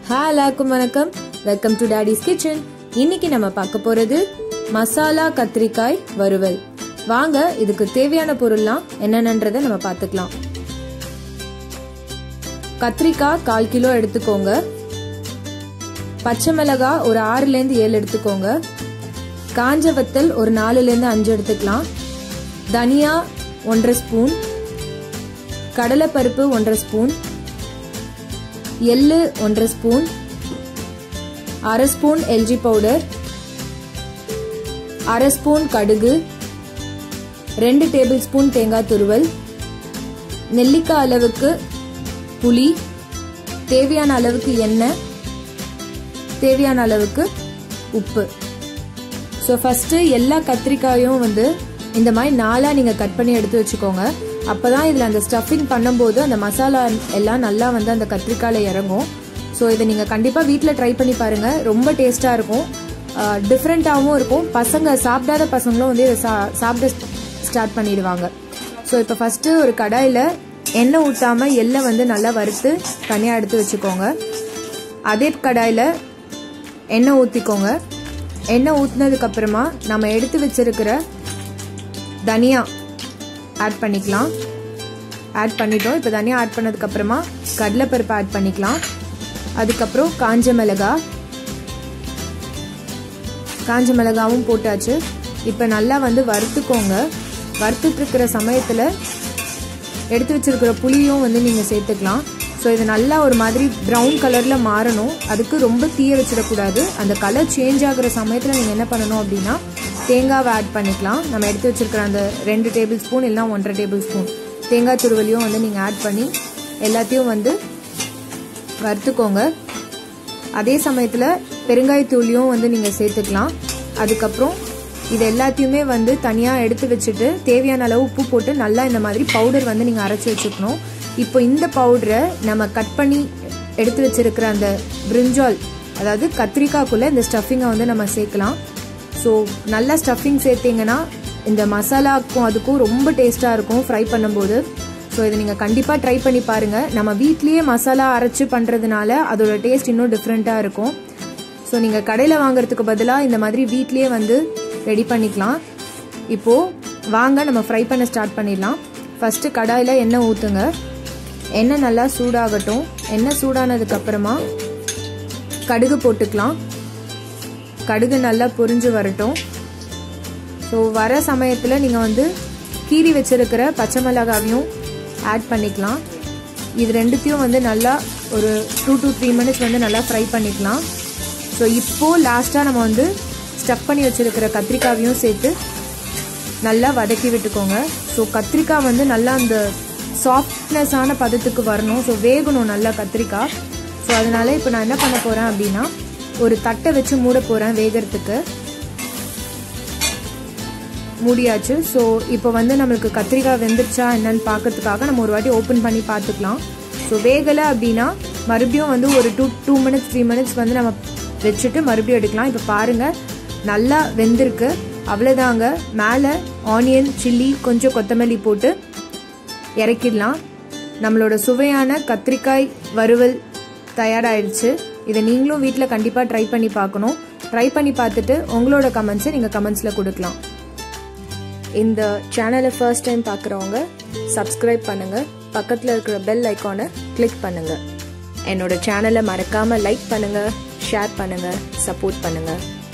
hi எல்லாருக்கும் வணக்கம் welcome to toadies kitchen இன்னைக்கு நம்ம பார்க்க போறது மசாலா கத்திரிக்காய் வறுவல் வாங்க இதுக்கு தேவையான பொருள்லாம் என்னென்னன்றதை நம்ம பார்த்துக்கலாம் கத்திரிக்காய் கால் கிலோ எடுத்துக்கோங்க பச்சை மிளகாய் ஒரு ஆறுலேருந்து ஏழு எடுத்துக்கோங்க காஞ்ச வத்தல் ஒரு நாலுலேருந்து அஞ்சு எடுத்துக்கலாம் தனியா ஒன்றரை ஸ்பூன் கடலைப்பருப்பு ஒன்றரை ஸ்பூன் எள்ளு ஒன்றரை ஸ்பூன் அரை ஸ்பூன் எல்ஜி பவுடர் அரை ஸ்பூன் கடுகு ரெண்டு டேபிள் ஸ்பூன் தேங்காய் துருவல் நெல்லிக்காய் அளவுக்கு புளி தேவையான அளவுக்கு எண்ணெய் தேவையான அளவுக்கு உப்பு ஸோ ஃபஸ்ட்டு எல்லா கத்திரிக்காயும் வந்து இந்த மாதிரி நாளாக நீங்கள் கட் பண்ணி எடுத்து வச்சுக்கோங்க அப்போ தான் இதில் அந்த ஸ்டஃபிங் பண்ணும்போது அந்த மசாலா எல்லாம் நல்லா வந்து அந்த கத்திரிக்காயில் இறங்கும் ஸோ இதை நீங்கள் கண்டிப்பாக வீட்டில் ட்ரை பண்ணி பாருங்கள் ரொம்ப டேஸ்ட்டாக இருக்கும் டிஃப்ரெண்ட்டாகவும் இருக்கும் பசங்க சாப்பிடாத பசங்களும் வந்து இதை சா சாப்பிட ஸ்டார்ட் பண்ணிடுவாங்க ஸோ இப்போ ஃபஸ்ட்டு ஒரு கடாயில் எண்ணெய் ஊற்றாமல் எள்ளை வந்து நல்லா வறுத்து தனியாக எடுத்து வச்சுக்கோங்க அதே கடாயில் எண்ணெய் ஊற்றிக்கோங்க எண்ணெய் ஊற்றினதுக்கு அப்புறமா நம்ம எடுத்து வச்சிருக்கிற தனியா ஆட் பண்ணிக்கலாம் ஆட் பண்ணிட்டோம் இப்போ தனியா ஆட் பண்ணதுக்கு அப்புறமா கடலைப்பருப்பு ஆட் பண்ணிக்கலாம் அதுக்கப்புறம் காஞ்ச மிளகா காஞ்ச மிளகாவும் போட்டாச்சு இப்போ நல்லா வந்து வறுத்துக்கோங்க வறுத்துட்டு இருக்கிற சமயத்தில் எடுத்து வச்சிருக்கிற புளியும் வந்து நீங்கள் சேர்த்துக்கலாம் ஸோ இது நல்லா ஒரு மாதிரி ப்ரௌன் கலரில் மாறணும் அதுக்கு ரொம்ப தீய வச்சிடக்கூடாது அந்த கலர் சேஞ்ச் ஆகுற சமயத்தில் நீங்கள் என்ன பண்ணணும் அப்படின்னா தேங்காவை ஆட் பண்ணிக்கலாம் நம்ம எடுத்து வச்சிருக்கிற அந்த ரெண்டு டேபிள் ஸ்பூன் இல்லைனா ஒன்றரை டேபிள் ஸ்பூன் தேங்காய் துருவலையும் வந்து நீங்கள் ஆட் பண்ணி எல்லாத்தையும் வந்து வறுத்துக்கோங்க அதே சமயத்தில் பெருங்காயத்தூளியும் வந்து நீங்கள் சேர்த்துக்கலாம் அதுக்கப்புறம் இது எல்லாத்தையுமே வந்து தனியாக எடுத்து வச்சுட்டு தேவையான அளவு உப்பு போட்டு நல்லா இந்த மாதிரி பவுடர் வந்து நீங்கள் அரைச்சி வச்சுக்கணும் இப்போ இந்த பவுடரை நம்ம கட் பண்ணி எடுத்து வச்சிருக்கிற அந்த பிரிஞ்சால் அதாவது கத்திரிக்காய்க்குள்ளே இந்த ஸ்டஃபிங்கை வந்து நம்ம சேர்க்கலாம் ஸோ நல்லா ஸ்டஃபிங் சேர்த்திங்கன்னா இந்த மசாலாக்கும் அதுக்கும் ரொம்ப டேஸ்ட்டாக இருக்கும் ஃப்ரை பண்ணும்போது ஸோ இதை நீங்கள் கண்டிப்பாக ட்ரை பண்ணி பாருங்கள் நம்ம வீட்லேயே மசாலா அரைச்சி பண்ணுறதுனால அதோட டேஸ்ட் இன்னும் டிஃப்ரெண்ட்டாக இருக்கும் ஸோ நீங்கள் கடையில் வாங்குறதுக்கு பதிலாக இந்த மாதிரி வீட்லேயே வந்து ரெடி பண்ணிக்கலாம் இப்போது வாங்க நம்ம ஃப்ரை பண்ண ஸ்டார்ட் பண்ணிடலாம் ஃபஸ்ட்டு கடாயில் எண்ணெய் ஊற்றுங்க எண்ணெய் நல்லா சூடாகட்டும் எண்ணெய் சூடானதுக்கப்புறமா கடுகு போட்டுக்கலாம் கடுகு நல்லா பொரிஞ்சு வரட்டும் ஸோ வர சமயத்தில் நீங்கள் வந்து கீரி வச்சிருக்கிற பச்சை மிளகாவையும் ஆட் பண்ணிக்கலாம் இது ரெண்டுத்தையும் வந்து நல்லா ஒரு டூ டு த்ரீ மினிட்ஸ் வந்து நல்லா ஃப்ரை பண்ணிக்கலாம் ஸோ இப்போது லாஸ்ட்டாக நம்ம வந்து ஸ்டஃப் பண்ணி வச்சுருக்கிற கத்திரிக்காவையும் சேர்த்து நல்லா வதக்கி விட்டுக்கோங்க ஸோ கத்திரிக்காய் வந்து நல்லா அந்த சாஃப்ட்னஸான பதத்துக்கு வரணும் ஸோ வேகணும் நல்லா கத்திரிக்காய் ஸோ அதனால இப்போ நான் என்ன பண்ண போகிறேன் அப்படின்னா ஒரு தட்டை வச்சு மூட போகிறேன் வேகிறதுக்கு மூடியாச்சு ஸோ இப்போ வந்து நம்மளுக்கு கத்திரிக்காய் வெந்துருச்சா என்னன்னு பார்க்கறதுக்காக நம்ம ஒரு வாட்டி ஓப்பன் பண்ணி பார்த்துக்கலாம் ஸோ வேகலை அப்படின்னா மறுபடியும் வந்து ஒரு two two minutes three minutes வந்து நம்ம வச்சுட்டு மறுபடியும் எடுக்கலாம் இப்போ பாருங்கள் நல்லா வெந்திருக்கு அவ்வளோதாங்க மேலே ஆனியன் சில்லி கொஞ்சம் கொத்தமல்லி போட்டு இறக்கிடலாம் நம்மளோட சுவையான கத்திரிக்காய் வறுவல் தயாராகிடுச்சு இதை நீங்களும் வீட்டில் கண்டிப்பாக ட்ரை பண்ணி பார்க்கணும் ட்ரை பண்ணி பார்த்துட்டு உங்களோட கமெண்ட்ஸை நீங்கள் கமெண்ட்ஸில் கொடுக்கலாம் இந்த சேனலை ஃபர்ஸ்ட் டைம் பார்க்குறவங்க சப்ஸ்கிரைப் பண்ணுங்கள் பக்கத்தில் இருக்கிற பெல் ஐக்கானை கிளிக் பண்ணுங்கள் என்னோட சேனலை மறக்காமல் லைக் பண்ணுங்கள் ஷேர் பண்ணுங்கள் சப்போர்ட் பண்ணுங்கள்